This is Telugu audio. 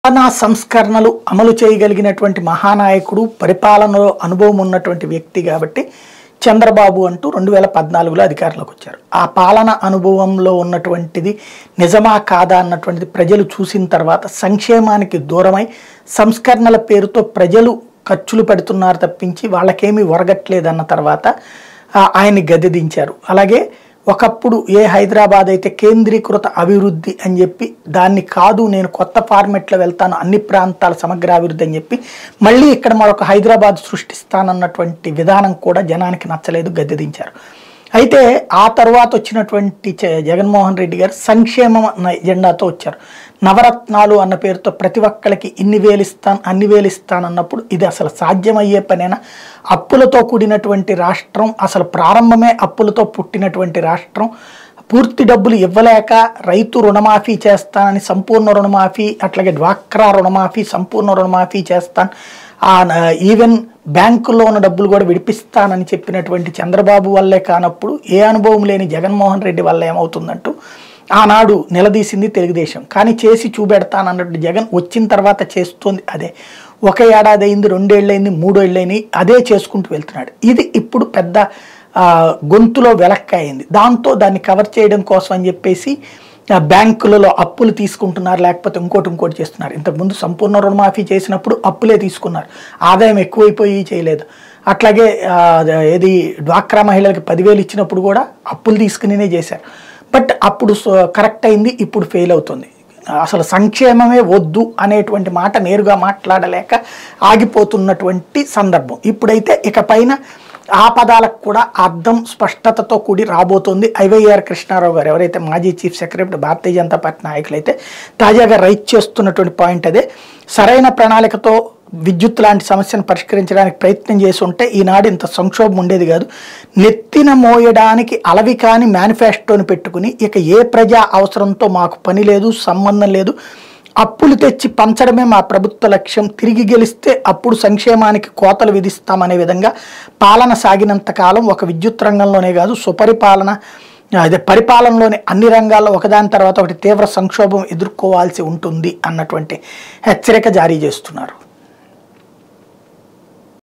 పాలనా సంస్కరణలు అమలు చేయగలిగినటువంటి మహానాయకుడు పరిపాలనలో అనుభవం ఉన్నటువంటి వ్యక్తి కాబట్టి చంద్రబాబు అంటూ రెండు వేల పద్నాలుగులో అధికారంలోకి వచ్చారు ఆ పాలన అనుభవంలో ఉన్నటువంటిది నిజమా కాదా అన్నటువంటిది ప్రజలు చూసిన తర్వాత సంక్షేమానికి దూరమై సంస్కరణల పేరుతో ప్రజలు ఖర్చులు పెడుతున్నారు తప్పించి వాళ్ళకేమీ ఒరగట్లేదన్న తర్వాత ఆ, ఆయన్ని గద్దెదించారు అలాగే ఒకప్పుడు ఏ హైదరాబాద్ అయితే కేంద్రీకృత అభివృద్ధి అని చెప్పి దాన్ని కాదు నేను కొత్త ఫార్మెట్లో వెళ్తాను అన్ని ప్రాంతాల సమగ్ర అభివృద్ధి అని చెప్పి మళ్ళీ ఇక్కడ మరొక హైదరాబాద్ సృష్టిస్తానన్నటువంటి విధానం కూడా జనానికి నచ్చలేదు గద్దెదించారు అయితే ఆ తర్వాత వచ్చినటువంటి చ- జగన్మోహన్ రెడ్డి గారు సంక్షేమం అన్న ఎజెండాతో వచ్చారు నవరత్నాలు అన్న పేరుతో ప్రతి ఒక్కరికి ఇన్ని వేలు ఇస్తాను అన్ని వేలు ఇస్తాను అన్నప్పుడు ఇది అసలు సాధ్యమయ్యే పనేనా అప్పులతో కూడినటువంటి రాష్ట్రం అసలు ప్రారంభమే అప్పులతో పుట్టినటువంటి రాష్ట్రం పూర్తి డబ్బులు ఇవ్వలేక రైతు రుణమాఫీ చేస్తానని సంపూర్ణ రుణమాఫీ అట్లాగే డ్వాక్రా రుణమాఫీ సంపూర్ణ రుణమాఫీ చేస్తాను ఆ న- ఈవెన్ బ్యాంకుల్లో ఉన్న డబ్బులు కూడా విడిపిస్తానని చెప్పినటువంటి చంద్రబాబు వల్లే కానప్పుడు ఏ అనుభవం లేని జగన్మోహన్ రెడ్డి వల్ల ఏమవుతుందంటూ ఆనాడు నిలదీసింది తెలుగుదేశం కానీ చేసి చూపెడతానన్నట్టు జగన్ వచ్చిన తర్వాత చేస్తోంది అదే ఒక ఏడాది అయింది రెండేళ్ళైంది మూడేళ్ళైంది అదే చేసుకుంటూ వెళ్తున్నాడు ఇది ఇప్పుడు పెద్ద ఆ, గొంతులో వెలక్కయింది దాంతో దాన్ని కవర్ చేయడం కోసం అని చెప్పేసి ఆ, బ్యాంకులలో అప్పులు తీసుకుంటున్నారు లేకపోతే ఇంకోటి ఇంకోటి చేస్తున్నారు ఇంతకుముందు సంపూర్ణ రుణమాఫీ చేసినప్పుడు అప్పులే తీసుకున్నారు ఆదాయం ఎక్కువైపోయి చేయలేదు అట్లాగే ఆ, ఏది డ్వాక్రా మహిళలకు పదివేలు ఇచ్చినప్పుడు కూడా అప్పులు తీసుకునినే చేశారు బట్ అప్పుడు సో- కరెక్ట్ అయింది ఇప్పుడు ఫెయిల్ అవుతుంది అసలు సంక్షేమమే వద్దు అనేటువంటి మాట నేరుగా మాట్లాడలేక ఆగిపోతున్నటువంటి సందర్భం ఇప్పుడైతే ఇక పైన ఆ పదాలకు కూడా అర్థం స్పష్టతతో కూడి రాబోతోంది ఐవైఆర్ కృష్ణారావు గారు ఎవరైతే మాజీ chief secretary Bharatiya Janata Party నాయకులైతే తాజాగా రైట్ చేస్తున్నటువంటి పాయింట్ అదే సరైన ప్రణాళికతో విద్యుత్ లాంటి సమస్యను పరిష్కరించడానికి ప్రయత్నం చేసి ఉంటే ఈనాడు ఇంత సంక్షోభం ఉండేది కాదు నెత్తిన మోయడానికి అలవి కాని మేనిఫెస్టోని పెట్టుకుని ఇక ఏ ప్రజా అవసరంతో మాకు పని లేదు సంబంధం లేదు అప్పులు తెచ్చి పంచడమే మా ప్రభుత్వ లక్ష్యం తిరిగి గెలిస్తే అప్పుడు సంక్షేమానికి కోతలు విధిస్తామనే విధంగా పాలన సాగినంత కాలం ఒక విద్యుత్ రంగంలోనే కాదు సుపరిపాలన అదే పరిపాలనలోని అన్ని రంగాల్లో ఒకదాని తర్వాత ఒకటి తీవ్ర సంక్షోభం ఎదుర్కోవాల్సి ఉంటుంది అన్నటువంటి హెచ్చరిక జారీ చేస్తున్నారు